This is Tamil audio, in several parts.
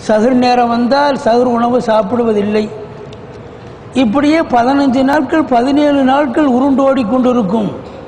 சகுர் நேரம் வந்தால் சகுர் உணவு சாப்பிடுவதில்லை இப்படியே பதினஞ்சு நாட்கள் பதினேழு நாட்கள் உருண்டோடி கொண்டிருக்கும்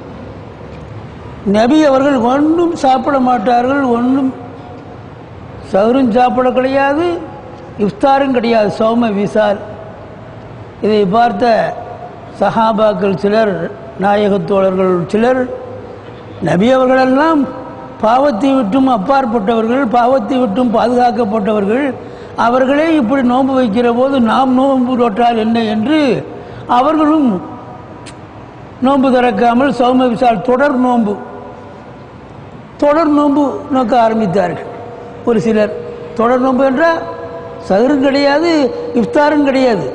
நபி அவர்கள் ஒன்றும் சாப்பிட மாட்டார்கள் ஒன்றும் சகுரும் சாப்பிட கிடையாது இஃப்தாரும் கிடையாது சௌம விசால் இதை பார்த்த சஹாபாக்கள் சிலர் நாயகத்தோழர்கள் சிலர் நபி அவர்களெல்லாம் பாவத்தை விட்டும் அப்பாற்பட்டவர்கள் பாவத்தை விட்டும் பாதுகாக்கப்பட்டவர்கள் அவர்களே இப்படி நோன்பு வைக்கிற போது நாம் நோன்பு நோற்றால் என்ன என்று அவர்களும் நோன்பு திறக்காமல் சௌம விசால் தொடர் நோன்பு தொடர் நோன்பு நோக்க ஆரம்பித்தார்கள் ஒரு சிலர் தொடர் நோன்பு என்றால் சகரும் கிடையாது இஃப்தாரும் கிடையாது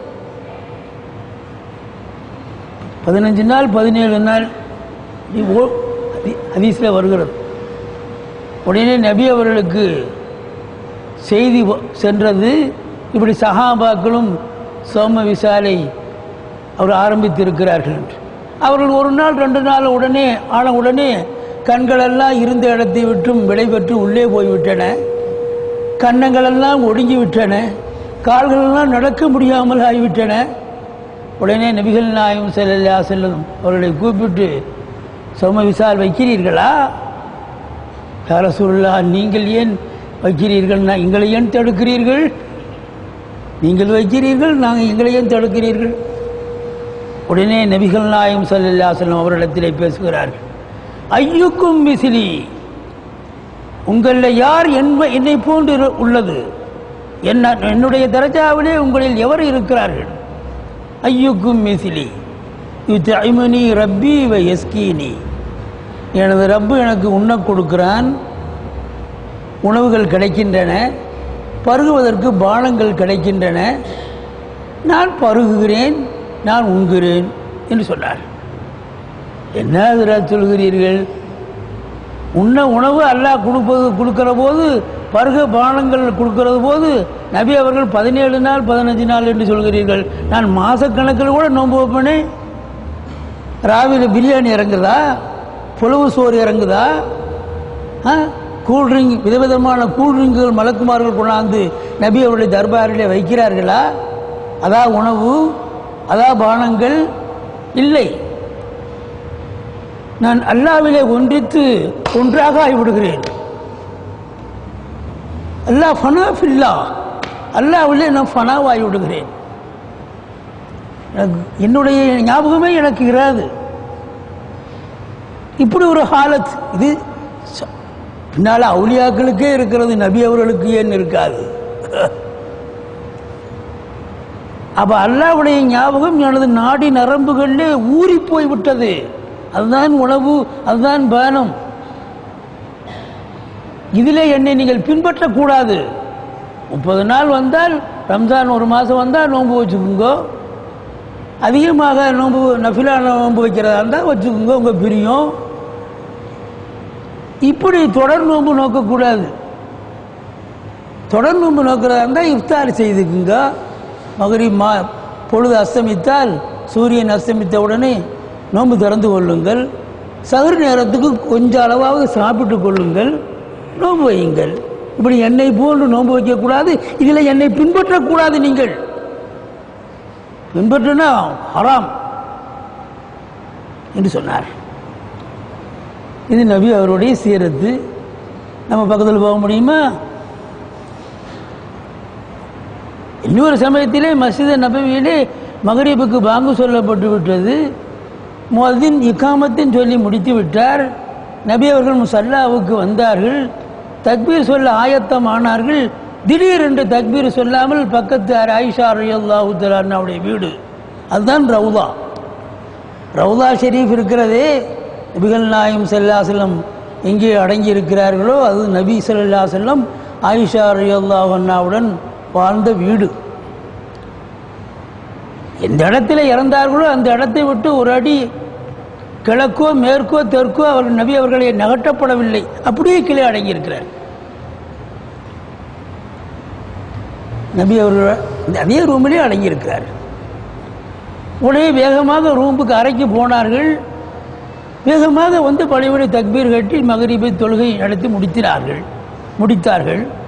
பதினஞ்சு நாள் பதினேழு நாள் ஹதீஸில் வருகிறது உடனே நபி அவர்களுக்கு செய்தி வ- சென்றது இப்படி சஹாபாக்களும் சோம விசாலை அவர் ஆரம்பித்திருக்கிறார்கள் என்று அவர்கள் ஒரு நாள் ரெண்டு நாள் உடனே ஆன உடனே கண்களெல்லாம் இருந்த இடத்தை விட்டும் விடைபெற்று உள்ளே போய்விட்டன கன்னங்களெல்லாம் ஒடுங்கி விட்டன கால்களெல்லாம் நடக்க முடியாமல் ஆகிவிட்டன உடனே நபிகள் நாயம் செல்லல்லா செல்லும் அவர்களை கூப்பிட்டு சோம விசால் வைக்கிறீர்களா யார சொல்லா நீங்கள் ஏன் வைக்கிறீர்கள் நான் எங்களை ஏன் தடுக்கிறீர்கள் நீங்கள் வைக்கிறீர்கள் நாங்கள் எங்களை ஏன் தடுக்கிறீர்கள் உடனே நபிகள் நாயம் சல்லல்லா செல்லம் அவரிடத்திலே பேசுகிறார்கள் ஐயுக்கும் மிசிலி உங்களில் யார் என்ப என்னை போன்று இரு- உள்ளது என்ன என்னுடைய தரஜாவிலே உங்களில் எவர் இருக்கிறார்கள் ஐயுக்கும் மிசிலி யுத்தைமனி ரப்பி வ எஸ்கீனி எனது ரப்பு எனக்கு உண்ணக் கொடுக்கிறான் உணவுகள் கிடைக்கின்றன பருகுவதற்கு பானங்கள் கிடைக்கின்றன நான் பருகுகிறேன் நான் உண்கிறேன் என்று சொன்னார் என்ன அதில் சொல்கிறீர்கள் உண்ண உணவு அல்லாஹ் கொடுப்பது கொடுக்கிற போது பருக பானங்கள் கொடுக்கிறது போது நபி அவர்கள் பதினேழு நாள் பதினஞ்சு நாள் என்று சொல்கிறீர்கள் நான் மாசக்கணக்கில் கூட நோன்பு வைப்பேனே ராவில பிரியாணி இறங்குதா புலவு சோறு இறங்குதா ஆ கூல்ட்ரிங்க் விதவிதமான கூல்ட்ரிங்குகள் மலக்குமார்கள் கொண்டாந்து நபி அவருடைய தர்பாரிலே வைக்கிறார்களா அதா உணவு அதா பானங்கள் இல்லை நான் அல்லாவிலே ஒன்றித்து ஒன்றாக ஆகிவிடுகிறேன் அல்லாஹ் ஃபனா ஃபில்லா அல்லாவிலே நான் ஃபனாவாகி விடுகிறேன் எனக்கு என்னுடைய ஞாபகமே எனக்கு இராது இப்படி ஒரு ஹாலத் இது ச- பின்னால அவுலியாக்களுக்கே இருக்கிறது நபி அவர்களுக்கு ஏன் இருக்காது அப்ப அல்லாவுடைய ஞாபகம் எனது நாடி நரம்புகளிலே ஊறி போய் விட்டது அதுதான் உணவு அதுதான் பானம் இதிலே என்னை நீங்கள் பின்பற்றக்கூடாது முப்பது நாள் வந்தால் ரம்ஜான் ஒரு மாதம் வந்தால் நோன்பு வச்சுக்கோங்க அதிகமாக நோன்பு நஃபிலா நோன்பு வைக்கிறதா இருந்தால் வச்சுக்கோங்க உங்கள் பிரியம் இப்படி தொடர் நோன்பு நோக்கக்கூடாது தொடர் நோன்பு நோக்கிறதா இருந்தால் இஃப்தார் செய்துக்குங்க மகரி மா பொழுது அஸ்தமித்தால் சூரியன் அஸ்தமித்த உடனே நோன்பு திறந்து கொள்ளுங்கள் சகுர் நேரத்துக்கு கொஞ்சம் அளவாவது சாப்பிட்டு கொள்ளுங்கள் நோன்பு வையுங்கள் இப்படி என்னை போன்று நோன்பு வைக்கக்கூடாது இதில் என்னை பின்பற்றக்கூடாது நீங்கள் பின்பற்றினா ஹராம் என்று சொன்னார் இது நபி அவருடைய சீரத்து நம்ம பக்கத்தில் போக முடியுமா இன்னொரு சமயத்திலே மஸ்ஜித் நபவியிலே மகரீபுக்கு பாங்கு சொல்லப்பட்டு விட்டது முஅத்தின் இக்காமத்தின் சொல்லி முடித்து விட்டார் நபி அவர்கள் முசல்லாவுக்கு வந்தார்கள் தக்பீர் சொல்ல ஆயத்தம் ஆனார்கள் திடீரென்று தக்பீர் சொல்லாமல் பக்கத்து ஆயிஷா ரலியல்லாஹு தஆலா அன்ஹாவுடைய வீடு அதுதான் ரவுதா ரவுதா ஷெரீஃப் இருக்கிறதே நபிகள் நாயம் ஸல்லல்லாஹு அலைஹி வஸல்லம் எங்கே அடங்கி இருக்கிறார்களோ அது நபி ஸல்லல்லாஹு அலைஹி வஸல்லம் ஆயிஷா ரலியல்லாஹு அன்ஹாவுடன் வாழ்ந்த வீடு எந்த இடத்துல இறந்தார்களோ அந்த இடத்தை விட்டு ஒரு அடி கிழக்கோ மேற்கோ தெற்கோ அவர் நபி அவர்களை நகட்டப்படவில்லை அப்படியே கீழே அடங்கி இருக்கிறார் நபி அவர்கள் இந்த அதே ரூமிலே அடங்கி இருக்கிறார் உடனே வேகமாக ரூமுக்கு அறைக்கு போனார்கள் வேகமாக வந்து பழையபடி தக்பீர் கட்டி மகரிபை தொழுகை நடத்தி முடித்தினார்கள் முடித்தார்கள்